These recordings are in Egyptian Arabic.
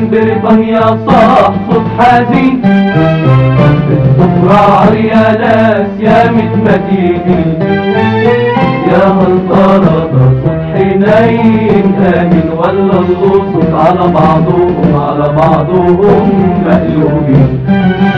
بريطانيا صاح صوت حزين السفرة عريا ناس يا متمدينين يا هل ترى ده صوت حنين آمن ولا اللصوص على بعضهم على بعضهم مقلوبين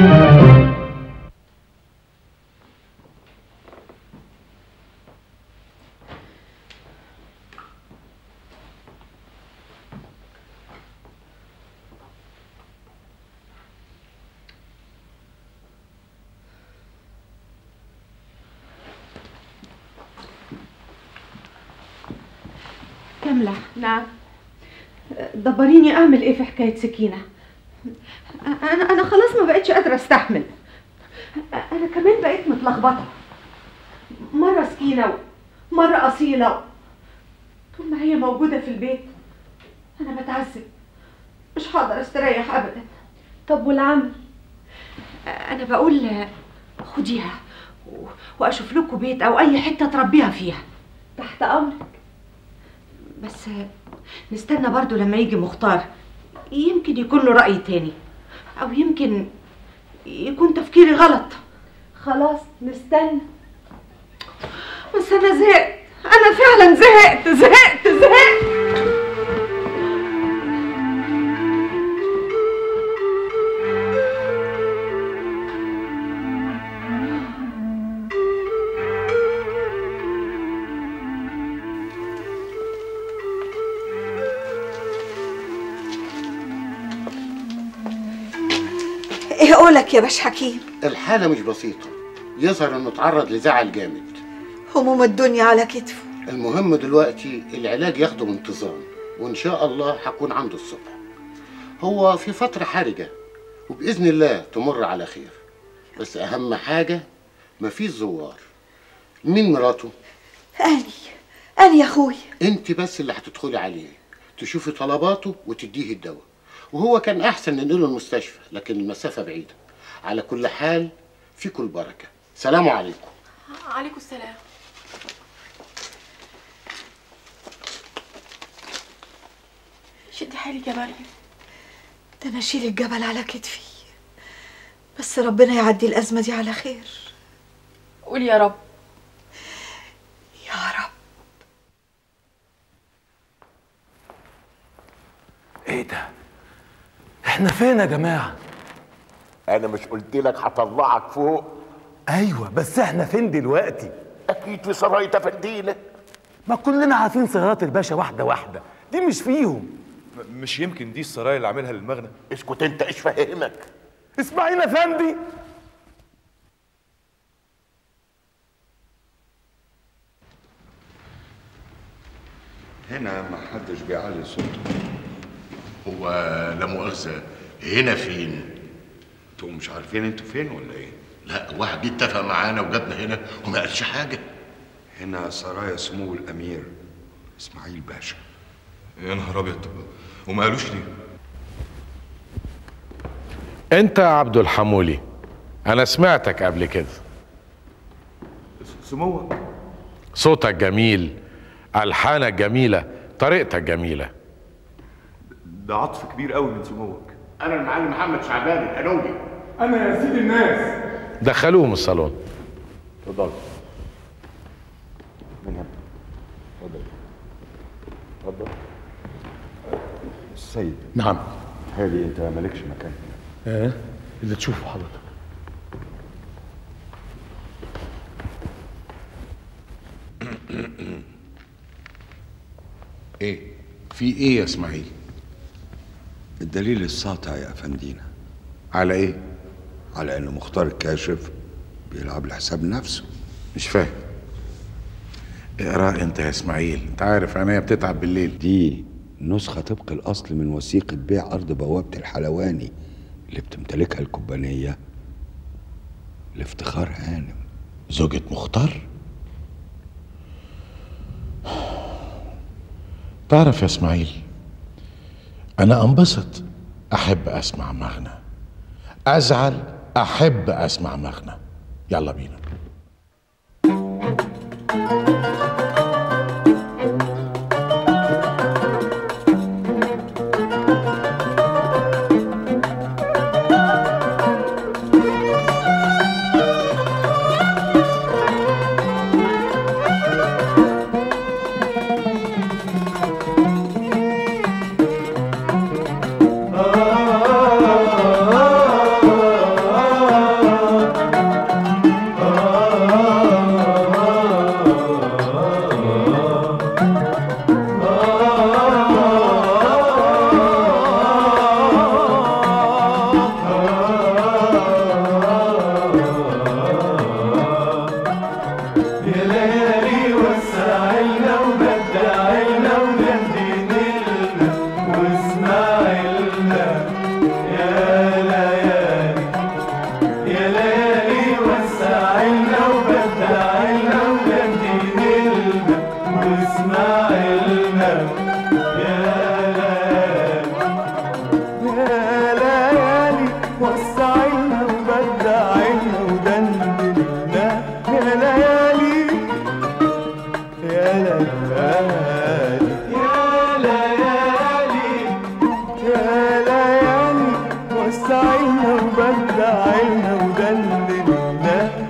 كاملة نعم دبريني اعمل ايه في حكاية سكينة انا انا خلاص ما بقتش قادرة استحمل انا كمان بقيت متلخبطة مرة سكينة مرة أصيلة طول ما هي موجودة في البيت أنا بتعذب مش هقدر استريح أبدا طب والعمل أنا بقول خديها و- وأشوف لكم بيت أو أي حتة تربيها فيها تحت أمرك بس نستنى برضو لما يجي مختار يمكن يكون له رأي تاني أو يمكن يكون تفكيري غلط خلاص نستنى بس أنا زهقت أنا فعلا زهقت زهقت زهقت ايه قولك يا باش حكيم الحالة مش بسيطة يظهر انه اتعرض لزعل جامد هموم الدنيا على كتفه المهم دلوقتي العلاج ياخده بانتظام وان شاء الله هكون عنده الصبح هو في فترة حرجة وبإذن الله تمر على خير بس أهم حاجة مفيش زوار مين مراته؟ اني اني يا اخوي انت بس اللي هتدخلي عليه تشوفي طلباته وتديه الدواء وهو كان احسن ننقله المستشفى لكن المسافه بعيده على كل حال فيكم البركه سلام عليكم عليكم السلام شدي حيلك يا مريم ده انا اشيل الجبل على كتفي بس ربنا يعدي الازمه دي على خير قولي يا رب يا رب ايه ده احنا فين يا جماعه انا مش قلت لك هطلعك فوق ايوه بس احنا فين دلوقتي اكيد في سرايا تفندينا ما كلنا عارفين سيارات الباشا واحده واحده دي مش فيهم مش يمكن دي السرايا اللي عاملها للمغنى اسكت انت ايش فاهمك اسماعيل افندي هنا ما حدش بيعلي صوته هو لا مؤاخذه هنا فين انتوا مش عارفين انتوا فين ولا ايه لا واحد جه اتفق معانا وجابنا هنا وما قالش حاجه هنا سرايا سمو الامير اسماعيل باشا يا نهار ابيض وما قالوش ليه انت يا عبد الحمولي انا سمعتك قبل كده سموك صوتك جميل الحانك جميله طريقتك جميله ده عطف كبير قوي من سموك انا المعلم محمد شعبان القانوني انا يا سيد الناس دخلوهم الصالون اتفضل من هنا اتفضل اتفضل السيد نعم هادي انت مالكش مكان هنا ايه اللي تشوفه حضرتك ايه في ايه يا اسماعيل الدليل الساطع يا افندينا على ايه على ان مختار الكاشف بيلعب لحساب نفسه مش فاهم اقرا انت يا اسماعيل انت عارف عينيا بتتعب بالليل دي نسخة طبق الأصل من وثيقة بيع أرض بوابة الحلواني اللي بتمتلكها الكوبانية لافتخار هانم زوجة مختار تعرف يا اسماعيل انا انبسط احب اسمع مغنى ازعل احب اسمع مغنى يلا بينا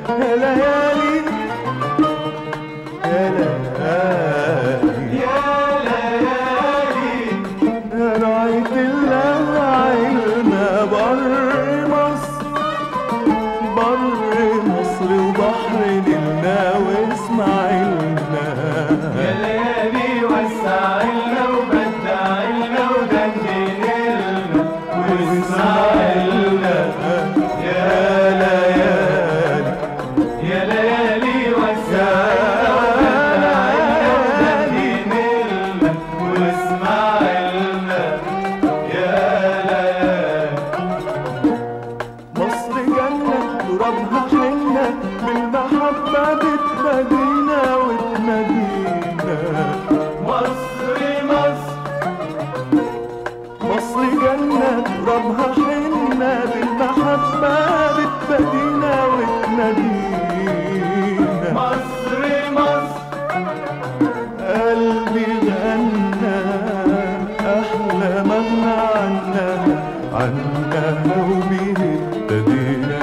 يا ليالي يا ليالي يا ليالي رايت العلنا بر مصر بر مصر وبحر نيلنا واسماعيلنا يا ليالي وسعلنا وبدعلنا ودندنلنا واسماعيلنا يا ليالي يا ليالي وسعلنا ودندنلنا واسماعيلنا يا ليالي مصر جنة ترابها حنة بالمحبة بتنادينا وتنادينا مصر مصر مصر جنة ترابها حنة بالمحبة بتنادينا وتنادينا مصر مصر قلبي غنى أحلى مغنى عنا عنها وبيه ابتدينا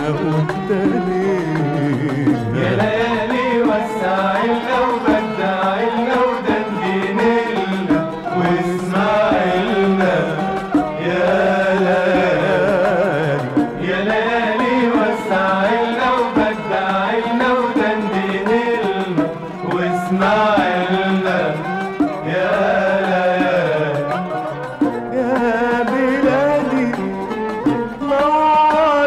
وابتدينا يا ليالي وسعلنا وبدعلنا ودندنلنا واسماعيلنا يا ليالي يا ليالي وسعلنا وبدعلنا ودندنلنا واسماعيلنا يا ليالي يا بلادي نور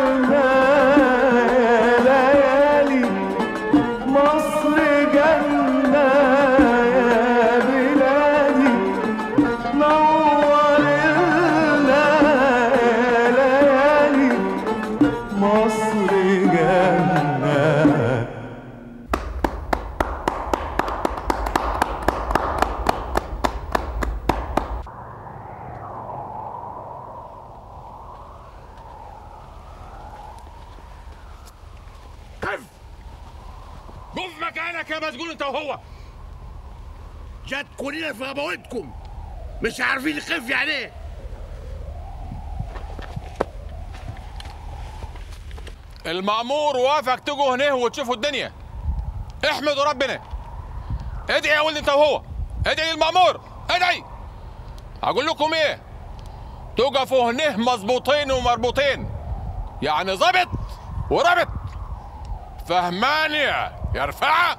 الماء ليالي مصر جنة يا بلادي نور الماء ليالي مصر جنة قف قف مكانك يا مسجون انت وهو جاتكم هنا في ابوتكم مش عارفين الخف يعني ايه المأمور وافق تجوا هنا وتشوفوا الدنيا احمدوا ربنا ادعي يا ولد انت وهو ادعي للمأمور ادعي هقول لكم ايه تقفوا هنا مظبوطين ومربوطين يعني ظبط وربط فهماني يا رفاعة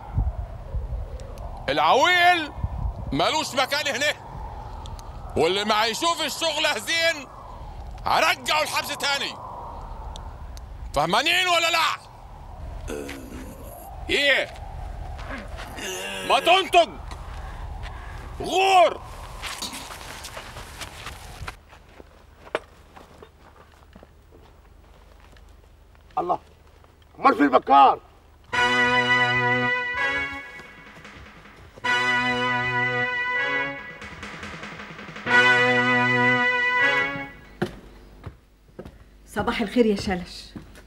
العويل مالوش مكان هنا واللي ما هيشوف الشغل زين هرجعه الحبس تاني فهمانين ولا لا؟ ايه؟ ما تنتج غور الله امال في البكار صباح الخير يا شلش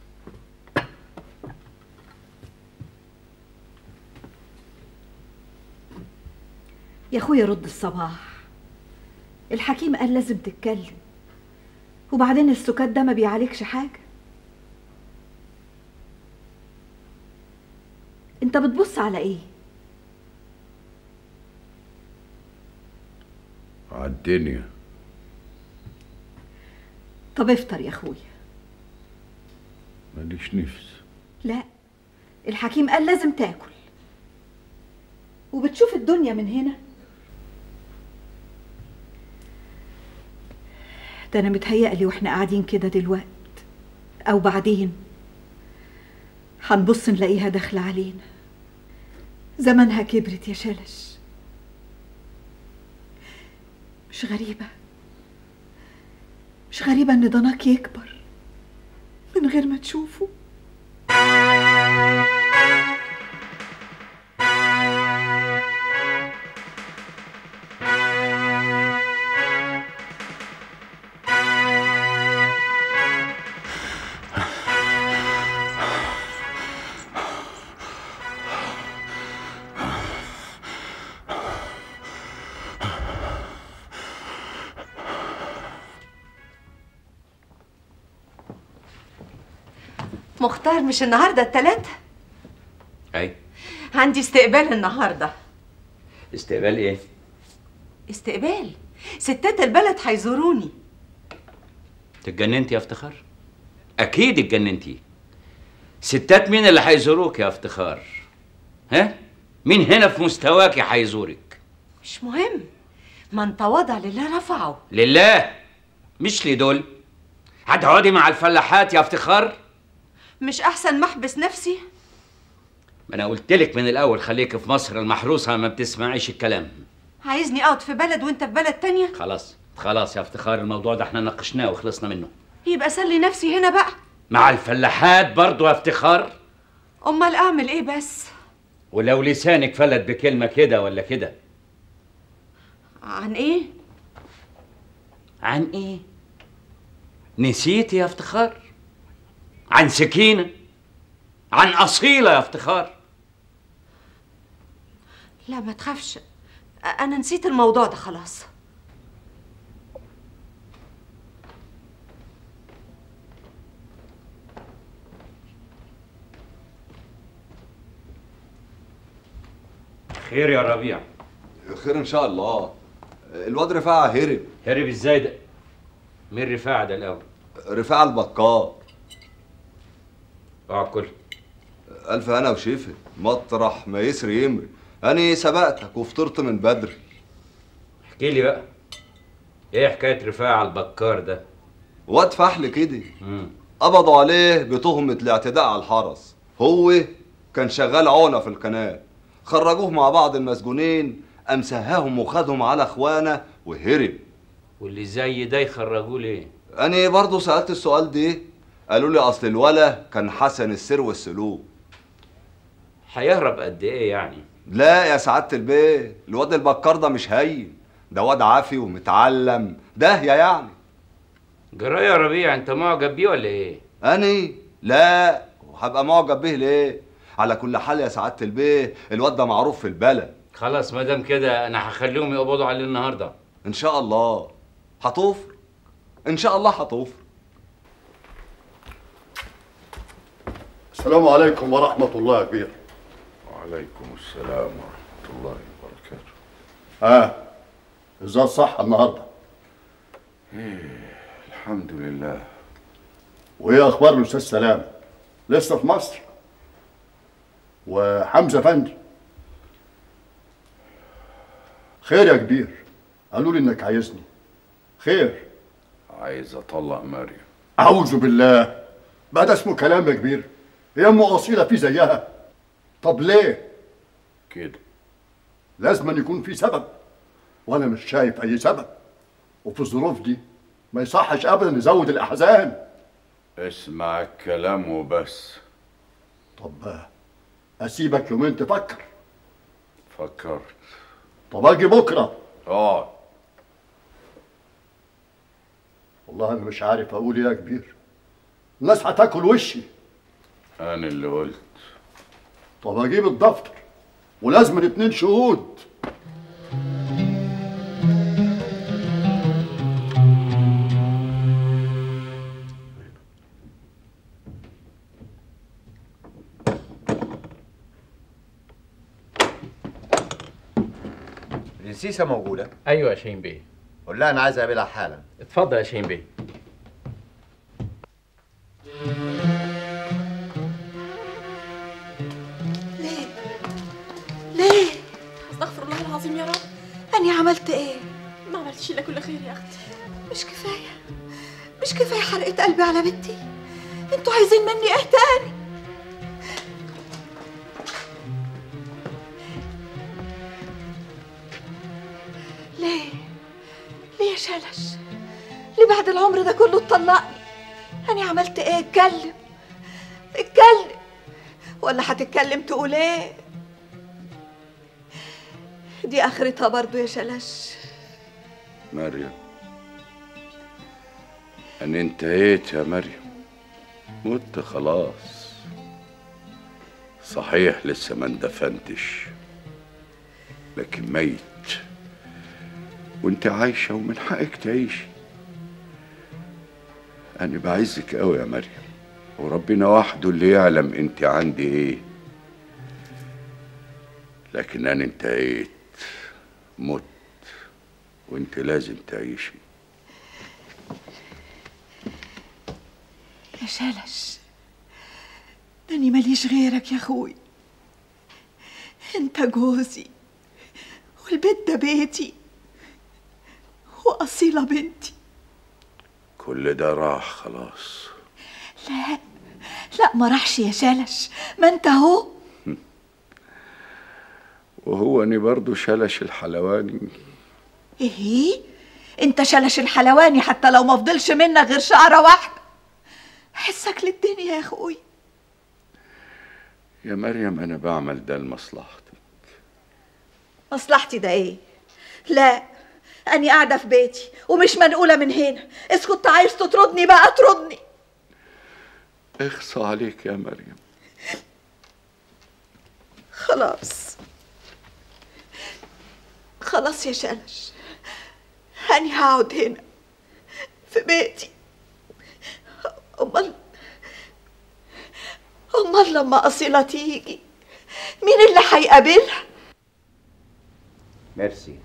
يا اخويا رد الصباح الحكيم قال لازم تتكلم وبعدين السكات ده ما بيعالجش حاجه انت بتبص على ايه عالدنيا طب افطر يا اخويا ماليش نفس لا الحكيم قال لازم تاكل وبتشوف الدنيا من هنا ده انا متهيألي واحنا قاعدين كده دلوقت او بعدين هنبص نلاقيها داخله علينا زمانها كبرت يا شلش مش غريبة مش غريبة ان ضناك يكبر من غير ما تشوفه مختار مش النهارده التلات اي عندي استقبال النهارده استقبال ايه استقبال ستات البلد هيزوروني اتجننتي يا افتخار اكيد اتجننتي ستات مين اللي هيزوروك يا افتخار ها مين هنا في مستواك هيزورك مش مهم من تواضع لله رفعه لله مش لدول هتقعدي مع الفلاحات يا افتخار مش احسن ما احبس نفسي ما انا قلت لك من الاول خليك في مصر المحروسه ما بتسمعيش الكلام عايزني اقعد في بلد وانت في بلد تانية خلاص خلاص يا افتخار الموضوع ده احنا ناقشناه وخلصنا منه يبقى سلي نفسي هنا بقى مع الفلاحات برضو يا افتخار امال اعمل ايه بس ولو لسانك فلت بكلمه كده ولا كده عن ايه عن ايه نسيتي يا افتخار عن سكينه عن اصيله يا افتخار لا ما تخافش انا نسيت الموضوع ده خلاص خير يا ربيع خير ان شاء الله الواد رفاعة هرب هرب ازاي ده مين رفاعة ده الاول رفاعة البكار اه كل الف انا وشيفه مطرح ما يسري يمري انا سبقتك وفطرت من بدري احكي لي بقى ايه حكايه رفاعة البكار ده واد فحل كده قبضوا عليه بتهمة الاعتداء على الحرس هو كان شغال عونة في القناة خرجوه مع بعض المسجونين قام سهاهم وخدهم على اخوانا وهرب واللي زي ده يخرجوه ليه انا برضه سألت السؤال ده قالوا لي اصل الولا كان حسن السر والسلوك هيهرب قد ايه يعني لا يا سعادة البيه الواد البكار ده مش هين ده واد عافي ومتعلم داهية يعني جرايه يا ربيع انت معجب بيه ولا ايه اني لا وهبقى معجب بيه ليه على كل حال يا سعادة البيه الواد ده معروف في البلد خلاص ما دام كده انا هخليهم يقبضوا عليه النهارده ان شاء الله هتوفر ان شاء الله هتوفر السلام عليكم ورحمة الله يا كبير وعليكم السلام ورحمة الله وبركاته ها ازاي الصحة النهاردة الحمد لله وايه اخبار الاستاذ سلام لسه في مصر وحمزة فندي خير يا كبير قالوا لي انك عايزني خير عايز اطلق مريم اعوذ بالله بقى ده اسمه كلام يا كبير هي ام اصيله في زيها طب ليه كده لازم أن يكون في سبب وانا مش شايف اي سبب وفي الظروف دي ما يصحش ابدا نزود الاحزان اسمع الكلام وبس طب اسيبك يومين تفكر فكرت طب اجي بكره اقعد والله انا مش عارف اقول ايه يا كبير الناس هتاكل وشي انا اللي قلت طب اجيب الدفتر ولازم اتنين شهود السيسة موجودة ايوه يا شاهين بيه قول لها أنا عايز أقابلها حالا اتفضل يا شاهين بيه ليه؟ ليه؟ استغفر الله العظيم يا رب أنا عملت إيه؟ ما عملتش الا كل خير يا اختي مش كفاية مش كفاية حرقة قلبي على بنتي انتوا عايزين مني ايه تاني؟ ليه؟ ليه يا شلش؟ ليه بعد العمر ده كله تطلقني؟ أنا عملت إيه؟ اتكلم اتكلم ولا هتتكلم تقول إيه؟ دي آخرتها برضو يا شلش مريم أنا انتهيت يا مريم مت خلاص صحيح لسه ما اندفنتش لكن ميت وانت عايشة ومن حقك تعيشي أنا بعزك أوي يا مريم وربنا وحده اللي يعلم انت عندي ايه لكن انا انتهيت مت وانت لازم تعيشي يا شلش داني ماليش غيرك يا اخوي انت جوزي والبيت ده بيتي واصيله بنتي كل ده راح خلاص لا لا ما راحش يا شلش ما انت اهو وهو اني برضو شلش الحلواني ايه انت شلش الحلواني حتى لو ما فضلش منك غير شعره واحده حسك للدنيا يا اخوي يا مريم انا بعمل ده لمصلحتي مصلحتي ده ايه لا اني قاعده في بيتي ومش منقوله من هنا اذا كنت عايز تطردني بقى اطردني اخصى عليك يا مريم خلاص خلاص يا شلش أني هقعد هنا في بيتي أمال أمال لما أصيلة تيجي مين اللي هيقابلها؟ ميرسي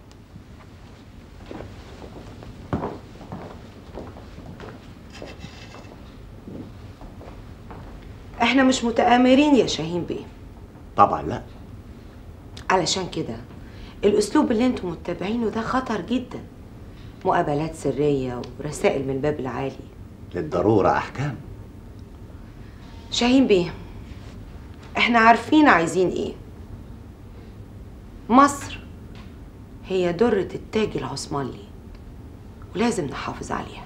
احنا مش متآمرين يا شاهين بيه طبعا لا علشان كده الاسلوب اللي انتم متبعينه ده خطر جدا مقابلات سرية ورسائل من الباب العالي للضرورة أحكام شاهين بيه احنا عارفين عايزين ايه مصر هي درة التاج العثماني ولازم نحافظ عليها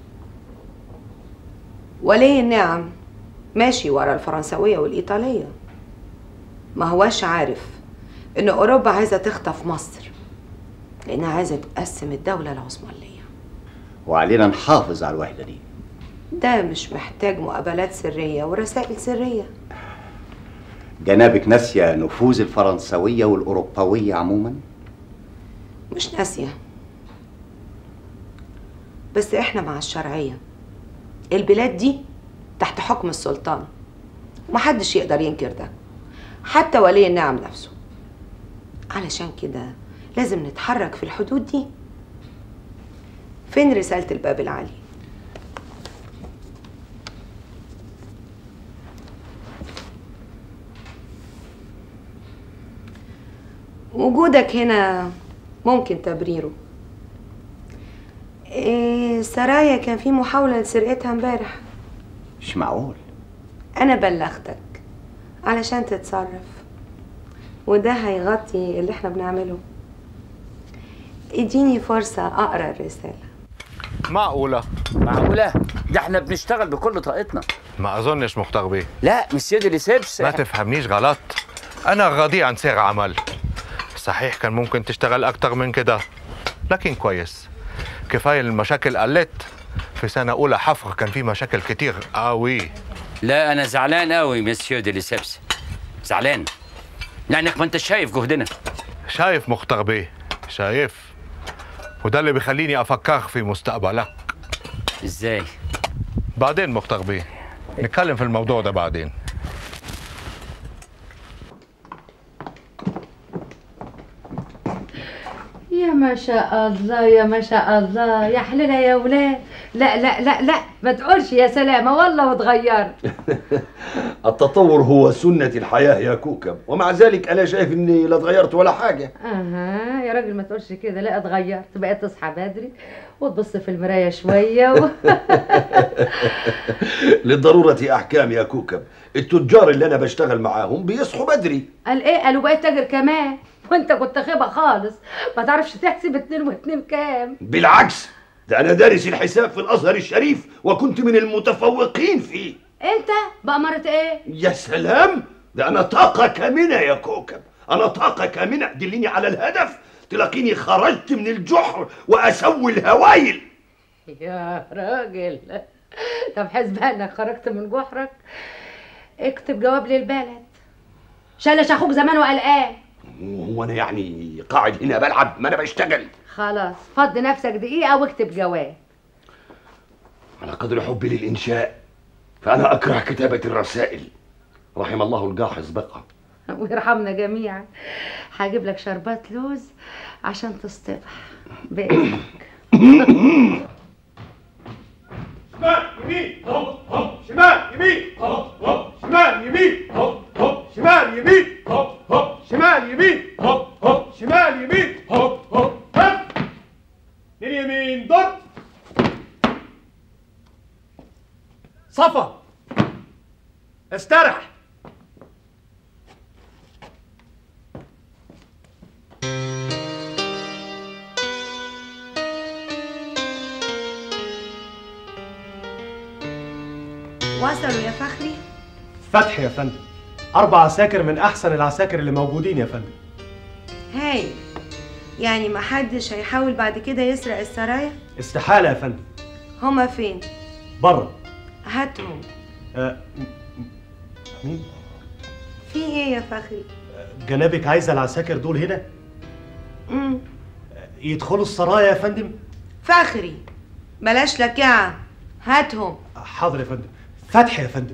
ولي النعم ماشي ورا الفرنسوية والإيطالية ما هواش عارف إن أوروبا عايزة تخطف مصر لأنها عايزة تقسم الدولة العثمانية وعلينا نحافظ على الوحدة دي ده مش محتاج مقابلات سرية ورسائل سرية جنابك ناسية نفوذ الفرنسوية والأوروبوية عموما مش ناسية بس إحنا مع الشرعية البلاد دي تحت حكم السلطان محدش يقدر ينكر ده حتى ولي النعم نفسه علشان كده لازم نتحرك في الحدود دي فين رسالة الباب العالي وجودك هنا ممكن تبريره إيه سرايا كان في محاولة لسرقتها امبارح مش معقول أنا بلغتك علشان تتصرف وده هيغطي اللي احنا بنعمله اديني فرصة أقرأ الرسالة معقولة معقولة ده احنا بنشتغل بكل طاقتنا ما أظنش مختار بيه لا مش سيدي لسبس ما تفهمنيش غلط أنا غاضي عن سير عمل صحيح كان ممكن تشتغل أكتر من كده لكن كويس كفاية المشاكل قلت في سنة أولى حفر كان في مشاكل كتير قوي لا انا زعلان قوي مسيو دي لسبس زعلان لانك ما انت شايف جهدنا شايف مختار بيه شايف وده اللي بيخليني أفكر في مستقبلك ازاي بعدين مختار بيه نتكلم في الموضوع ده بعدين يا ما شاء الله يا ما شاء الله يا حليلة يا ولاد لا لا لا لا ما تقولش يا سلامة والله واتغيرت التطور هو سنة الحياة يا كوكب ومع ذلك أنا شايف إني لا اتغيرت ولا حاجة اها يا راجل ما تقولش كده لا اتغيرت بقيت تصحى بدري وتبص في المراية شوية و... للضرورة أحكام يا كوكب التجار اللي أنا بشتغل معاهم بيصحوا بدري قال ايه قالوا بقيت تاجر كمان وانت كنت خيبة خالص ما تعرفش تحسب اتنين واتنين كام بالعكس ده أنا دارس الحساب في الأزهر الشريف وكنت من المتفوقين فيه انت بأمارة ايه يا سلام ده أنا طاقة كامنة يا كوكب أنا طاقة كامنة دليني على الهدف تلاقيني خرجت من الجحر وأسوي الهوايل يا راجل طب حسبها انك خرجت من جحرك اكتب جواب للبلد شلش اخوك زمان وقلقان هو أنا يعني قاعد هنا بلعب ما أنا بشتغل خلاص فض نفسك دقيقة واكتب جواب على قدر حبي للإنشاء فأنا أكره كتابة الرسائل رحم الله الجاحظ بقى ويرحمنا جميعا هجيب لك شربات لوز عشان تصطبح بإذنك شمال يمين هوب هوب شمال يمين هوب هوب شمال يمين هوب هوب شمال يمين هوب هوب شمال يمين هوب هوب شمال يمين هوب هوب هب لليمين ضد صفا استرح وصلوا يا فخري فتح يا فندم أربع عساكر من أحسن العساكر اللي موجودين يا فندم هاي يعني ما حدش هيحاول بعد كده يسرق السرايا استحالة يا فندم هما فين بره هاتهم آه م- م- مين؟ في ايه يا فخري جنابك عايزة العساكر دول هنا امم يدخلوا السرايا يا فندم فخري بلاش لكعة هاتهم حاضر يا فندم فتح يا فندم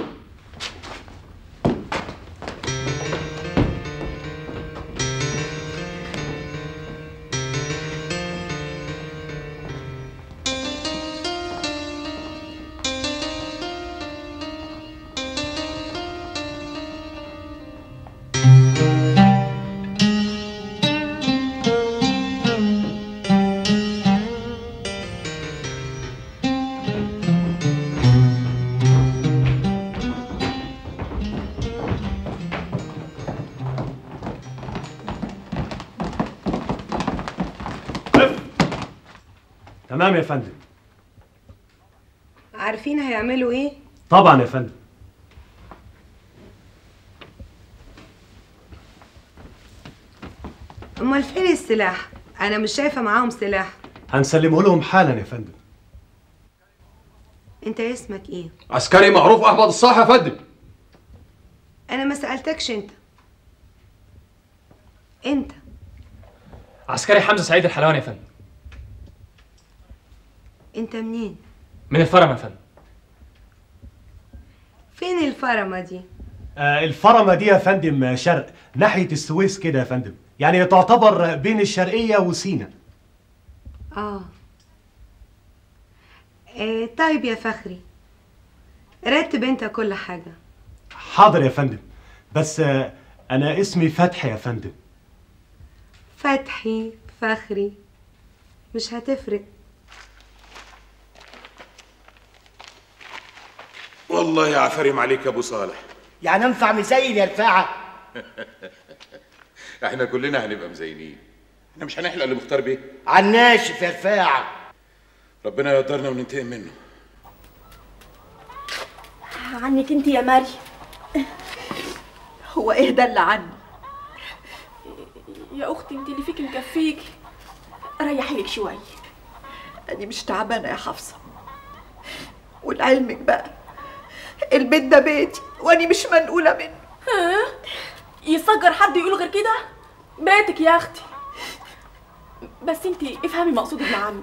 تمام يا فندم عارفين هيعملوا ايه طبعا يا فندم امال فين السلاح انا مش شايفه معاهم سلاح هنسلمه لهم حالا يا فندم انت اسمك ايه عسكري معروف احمد الصاح يا فندم انا ما سالتكش انت انت عسكري حمزه سعيد الحلواني يا فندم انت منين من الفرم يا فندم فين الفرمه دي آه الفرمة دي يا فندم شرق ناحية السويس كده يا فندم يعني تعتبر بين الشرقية وسينا اه إيه طيب يا فخري رتب انت كل حاجه حاضر يا فندم بس آه أنا اسمي فتح يا فندم فتحي فخري مش هتفرق والله يا عفرم عليك يا ابو صالح يعني انفع مسيل يا رفاعه احنا كلنا هنبقى مزينين احنا مش هنحلق اللي مختار بيه على الناشف يا رفاعه ربنا يقدرنا وننتقم منه عنك انت يا مريم هو ايه ده اللي عني يا اختي انت اللي فيك مكفيك ريحي لك شويه أنا مش تعبانة يا حفصة ولعلمك بقى البيت ده بيتي وأنا مش منقولة منه ها يصجر حد يقول غير كده بيتك يا اختي بس انت افهمي مقصود ابن عمي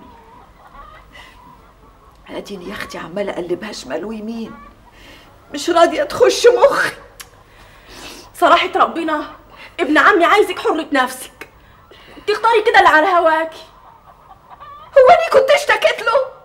اديني يا اختي عمالة اقلبها شمال ويمين مش راضية تخش مخي صراحة ربنا ابن عمي عايزك حرة نفسك تختاري كده اللي على هواكي هو انا كنت اشتكيت له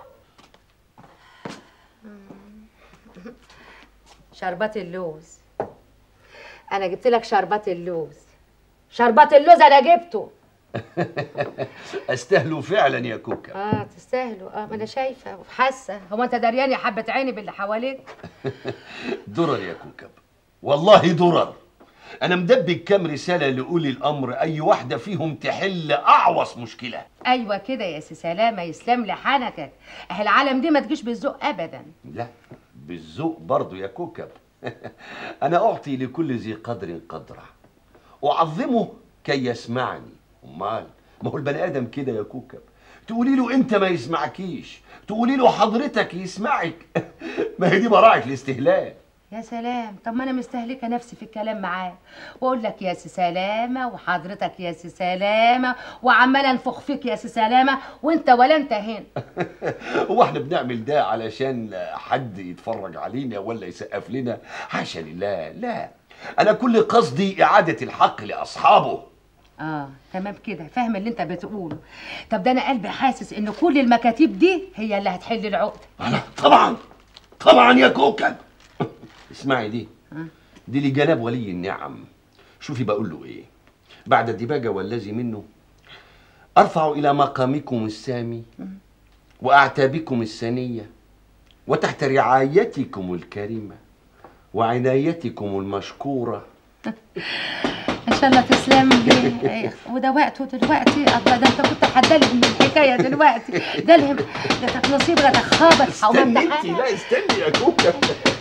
شربات اللوز انا جبت لك شربات اللوز شربات اللوز انا جبته استاهلوا فعلا يا كوكا اه تستاهلوا اه ما انا شايفه وحاسه هو انت دريان يا حبه عيني باللي حواليك درر يا كوكب والله درر انا مدبج كام رساله لاولي الامر اي واحده فيهم تحل اعوص مشكله ايوه كده يا سي سلامه يسلم لي حنكك اه العالم دي ما تجيش بالذوق ابدا لا بالذوق برضو يا كوكب انا اعطي لكل ذي قدر قدره اعظمه كي يسمعني امال ما هو البني ادم كده يا كوكب تقولي له انت ما يسمعكيش تقولي له حضرتك يسمعك ما هي دي براعه الاستهلاك يا سلام طب ما انا مستهلكه نفسي في الكلام معاه واقول لك يا سي سلامه وحضرتك يا سي سلامه وعماله انفخ فيك يا سي سلامه وانت ولا انت هنا هو احنا بنعمل ده علشان حد يتفرج علينا ولا يسقف لنا حاشا لله لا انا كل قصدي اعاده الحق لاصحابه اه تمام كده فاهم اللي انت بتقوله طب ده انا قلبي حاسس ان كل المكاتيب دي هي اللي هتحل العقده طبعا طبعا يا كوكب اسمعي دي دي لجناب ولي النعم شوفي بقول له ايه بعد الدباجة والذي منه ارفع الى مقامكم السامي واعتابكم السنية وتحت رعايتكم الكريمة وعنايتكم المشكورة ان شاء الله تسلم لي إيه، وده وقته دلوقتي الله ده انت كنت حدلي من الحكايه دلوقتي ده الهم ده كانت نصيب ده خابط استني انت لا استني يا كوكب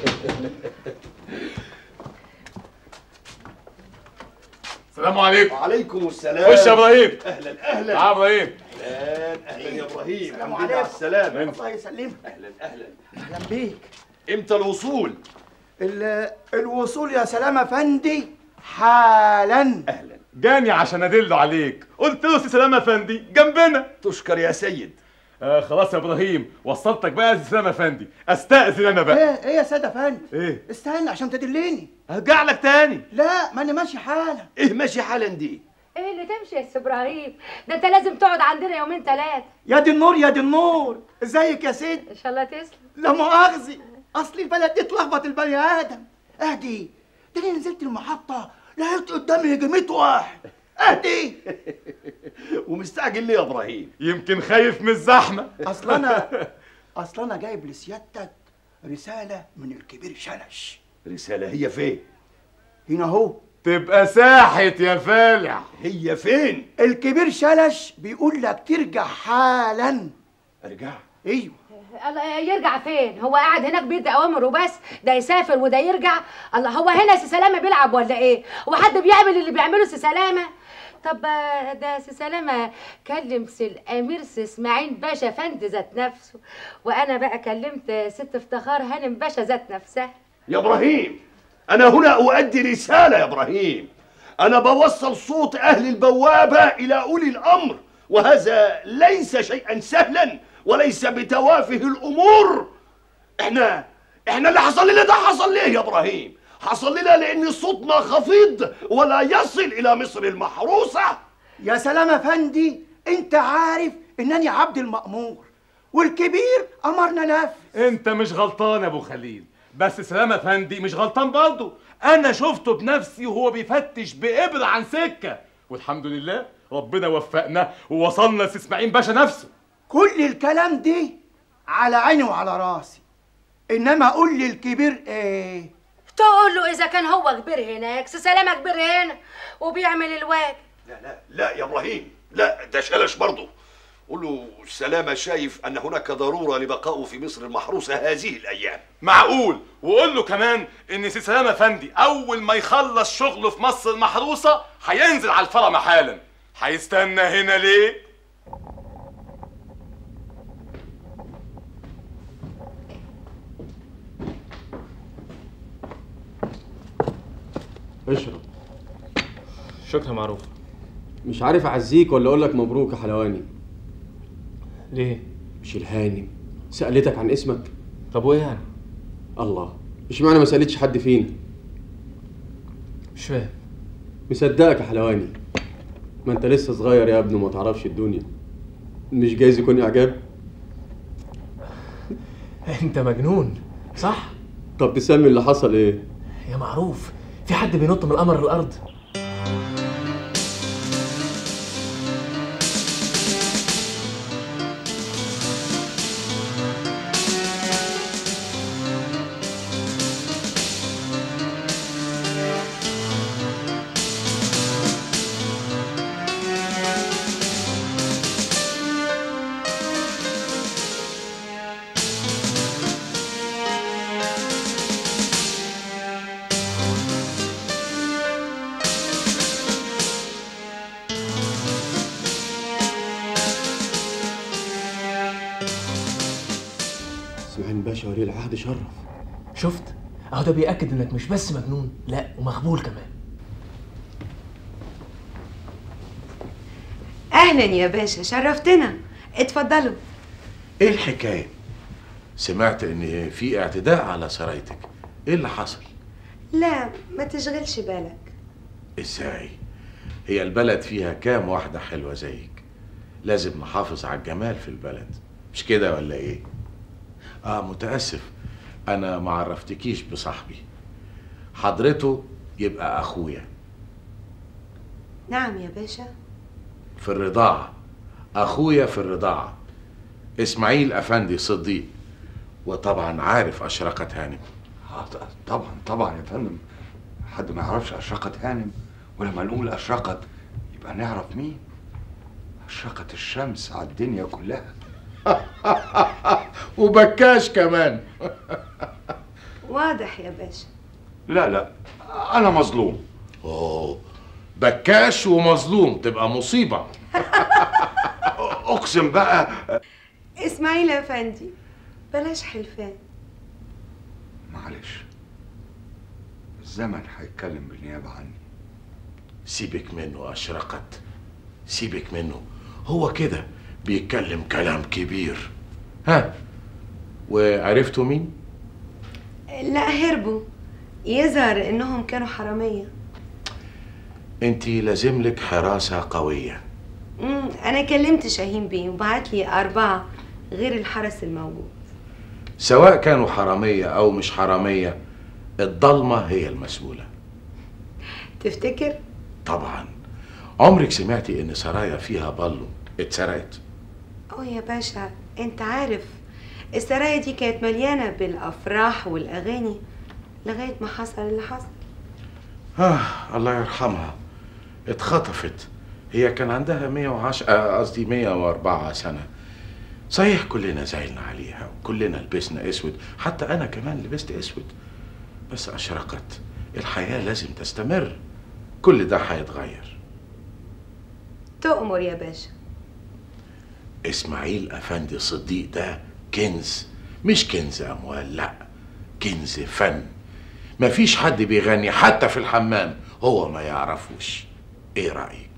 السلام عليكم وعليكم السلام خش يا ابراهيم اهلا اهلا تعال يا ابراهيم اهلا اهلا يا ابراهيم السلام الحمد لله عليكم. على السلامة الله يسلمك اهلا اهلا اهلا بيك امتى الوصول ال- الوصول يا سلام افندي حالا اهلا جاني عشان ادله عليك قلت له سي سلام افندي جنبنا تشكر يا سيد آه خلاص يا ابراهيم وصلتك بقى يا سي سلام افندي استاذن انا بقى ايه ايه يا سيد افندي ايه استنى عشان تدلني هرجع لك تاني لا ما انا ماشي حالا ايه ماشي حالا دي ايه اللي تمشي يا سي ابراهيم ده انت لازم تقعد عندنا يومين ثلاثه يا دي النور يا دي النور ازيك يا سيد ان شاء الله تسلم لا مؤاخذة اصل البلد دي تلخبط البني ادم اهدي ده انا نزلت المحطة لقيت قدامي يجي 100 واحد اهدي ومستعجل ليه يا ابراهيم يمكن خايف من الزحمه اصل انا اصل انا جايب لسيادتك رسالة من الكبير شلش رسالة هي فين هنا اهو تبقى ساحت يا فالح هي فين الكبير شلش بيقول لك ترجع حالا ارجع ايوه الله يرجع فين هو قاعد هناك بيدي اوامر وبس ده يسافر وده يرجع الله هو هنا سي سلامه بيلعب ولا ايه هو حد بيعمل اللي بيعمله سي سلامه طب آه، ده سي سلامه كلم سي الامير سي اسماعيل باشا فند ذات نفسه وانا بقى كلمت ست افتخار هانم باشا ذات نفسها يا ابراهيم انا هنا اؤدي رسالة يا ابراهيم انا بوصل صوت اهل البوابة الى اولي الامر وهذا ليس شيئا سهلا وليس بتوافه الامور احنا احنا اللي حصل لنا ده حصل ليه يا ابراهيم حصل لنا لان صوتنا خفيض ولا يصل الى مصر المحروسة يا سلام افندي انت عارف انني عبد المأمور والكبير امرنا نفذ انت مش غلطان يا ابو خليل بس سلام افندي مش غلطان برضه انا شفته بنفسي وهو بيفتش بابره عن سكه والحمد لله ربنا وفقنا ووصلنا لسي اسماعيل باشا نفسه كل الكلام دي على عيني وعلى راسي انما قول لي الكبير ايه تقول له اذا كان هو كبير هناك سي سلامه كبير هنا وبيعمل الواجب لا لا لا يا ابراهيم لا ده شلش برضه قول له سلامة شايف ان هناك ضرورة لبقائه في مصر المحروسة هذه الايام معقول وقول له كمان ان سي سلام افندي اول ما يخلص شغله في مصر المحروسه هينزل على الفرع حالا هيستنى هنا ليه اشرب شكرا معروف مش عارف اعزيك ولا اقول لك مبروك يا حلواني ليه مش الهانم سالتك عن اسمك طب وايه يعني الله مش معنى ما سالتش حد فينا مش فاهم مصدقك يا حلواني ما انت لسه صغير يا ابني وما تعرفش الدنيا مش جايز يكون اعجاب انت مجنون صح طب تسمي اللي حصل ايه يا معروف في حد بينط من القمر للارض اسماعيل باشا ولي العهد شرف شفت اهو ده بيأكد انك مش بس مجنون لا ومخبول كمان اهلا يا باشا شرفتنا اتفضلوا ايه الحكايه سمعت ان في اعتداء على سرايتك ايه اللي حصل لا ما تشغلش بالك ازاي هي البلد فيها كام واحده حلوه زيك لازم نحافظ على الجمال في البلد مش كده ولا ايه اه متاسف انا ما عرفتكيش بصاحبي حضرته يبقى اخويا نعم يا باشا في الرضاعه اخويا في الرضاعه اسماعيل افندي صديق وطبعا عارف اشرقت هانم آه، ط- طبعا طبعا يا فندم حد ما يعرفش اشرقت هانم ولما نقول اشرقت يبقى نعرف مين اشرقت الشمس على الدنيا كلها وبكاش كمان واضح يا باشا لا لا انا مظلوم اوه بكاش ومظلوم تبقى مصيبه اقسم بقى اسماعيل افندي بلاش حلفان معلش الزمن هيتكلم بالنيابه عني سيبك منه اشرقت سيبك منه هو كده بيتكلم كلام كبير ها وعرفتوا مين لا هربوا يظهر انهم كانوا حراميه انت لازملك حراسه قويه امم انا كلمت شاهين بيه وبعت لي اربعه غير الحرس الموجود سواء كانوا حراميه او مش حراميه الضلمه هي المسؤوله تفتكر طبعا عمرك سمعتي ان سرايا فيها بالو اتسرقت اه يا باشا انت عارف السرايا دي كانت مليانه بالافراح والاغاني لغايه ما حصل اللي حصل آه الله يرحمها اتخطفت هي كان عندها 110 آه، قصدي 104 سنة صحيح كلنا زعلنا عليها وكلنا لبسنا اسود حتى انا كمان لبست اسود بس اشرقت الحياة لازم تستمر كل ده هيتغير تؤمر يا باشا اسماعيل افندي صديق ده كنز مش كنز اموال لا كنز فن مفيش حد بيغني حتى في الحمام هو ما يعرفوش ايه رايك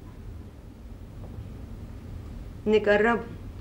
نجربه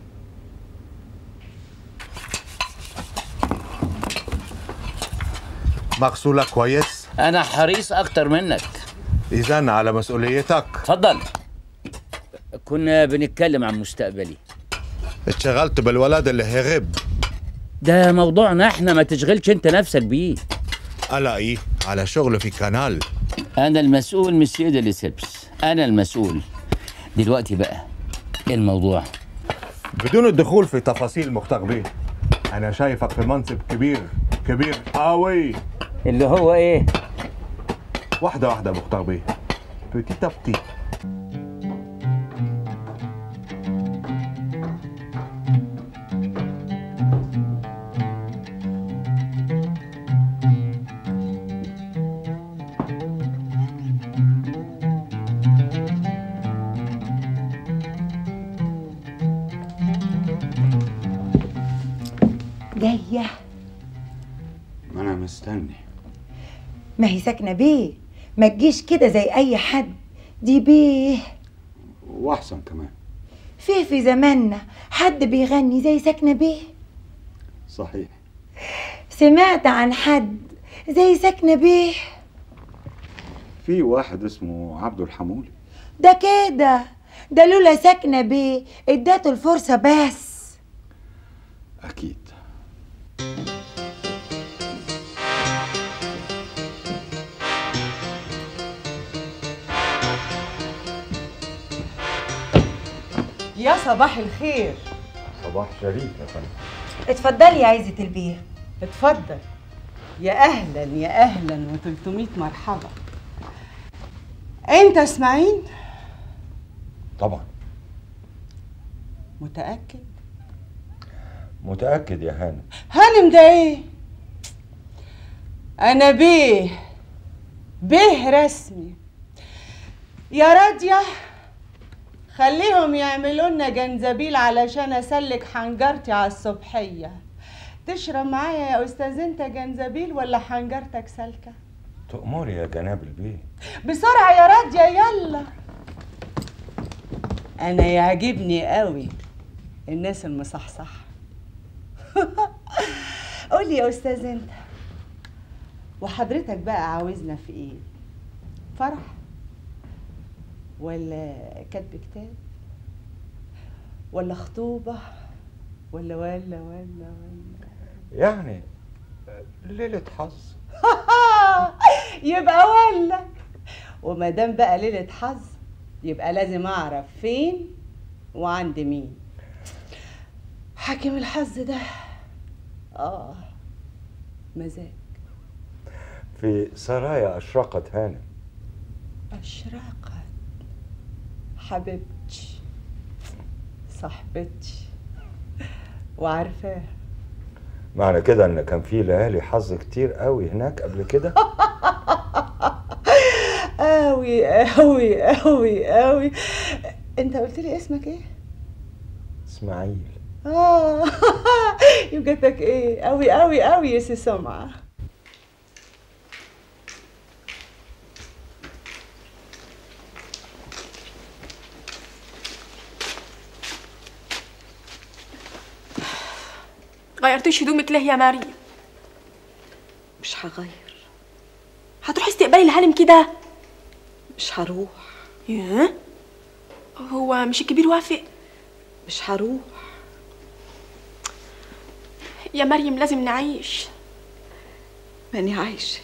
مغسولة كويس انا حريص اكتر منك اذا على مسؤوليتك اتفضل كنا بنتكلم عن مستقبلي اتشغلت بالولد اللي هرب ده موضوعنا احنا ما تشغلش انت نفسك بيه الاقي على شغل في كانال انا المسؤول مسيو دي ليسيبس انا المسؤول دلوقتي بقى ايه الموضوع بدون الدخول في تفاصيل مختار بيه انا شايفك في منصب كبير كبير قوي اللي هو ايه واحده واحده مختار بيه بتيتا بتي جاية ما انا مستني ما هي ساكنة بيه ما تجيش كده زي أي حد دي بيه واحسن كمان في في زماننا حد بيغني زي ساكنة بيه صحيح سمعت عن حد زي ساكنة بيه في واحد اسمه عبد الحمولي ده كده ده لولا ساكنة بيه اداته الفرصة بس اكيد يا صباح الخير صباح شريف يا فندم اتفضلي يا عزة البيه اتفضل يا اهلا يا اهلا و300 مرحبا انت اسماعيل طبعا متاكد متاكد يا هانم هانم ده ايه انا بيه بيه رسمي يا راضيه خليهم يعملوا لنا جنزبيل علشان اسلك حنجرتي على الصبحيه تشرب معايا يا استاذ انت جنزبيل ولا حنجرتك سالكه تأمري يا جناب البيه بسرعه يا راضيه يلا انا يعجبني قوي الناس المصحصحه قولي يا استاذ انت وحضرتك بقى عاوزنا في ايه فرح ولا كتب كتاب ولا خطوبه ولا ولا ولا ولا يعني ليلة حظ يبقى ولا وما دام بقى ليله حظ يبقى لازم اعرف فين وعند مين حاكم الحظ ده اه مزاج في سرايا أشرقت هانم أشرقت حبيبتي صاحبتي وعارفاه معنى كده ان كان في ليالي حظ كتير قوي هناك قبل كده قوي قوي قوي قوي انت قلت لي اسمك ايه اسماعيل اه يوجتك ايه قوي قوي قوي يا سي سمعه غيرتيش هدومك ليه يا مريم مش هغير هتروحي استقبالي الهانم كده مش هروح ياه هو مش الكبير وافق مش هروح يا مريم لازم نعيش ماني عايشة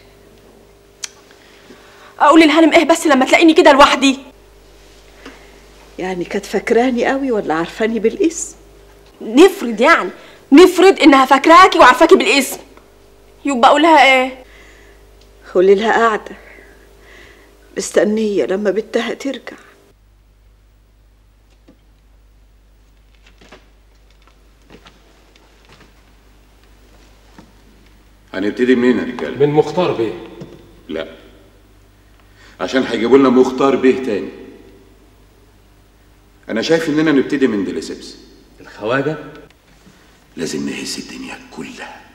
اقول للهانم ايه بس لما تلاقيني كده لوحدي يعني كانت فاكراني قوي ولا عارفاني بالاسم نفرض يعني نفرض انها فاكراكي وعارفاكي بالاسم يبقى اقول لها ايه قولي لها قاعدة مستنية لما بنتها ترجع هنبتدي منين يا رجاله؟ من مختار بيه لا عشان هيجيبوا لنا مختار بيه تاني انا شايف اننا نبتدي من ديليسيبس الخواجه لازم نهز الدنيا كلها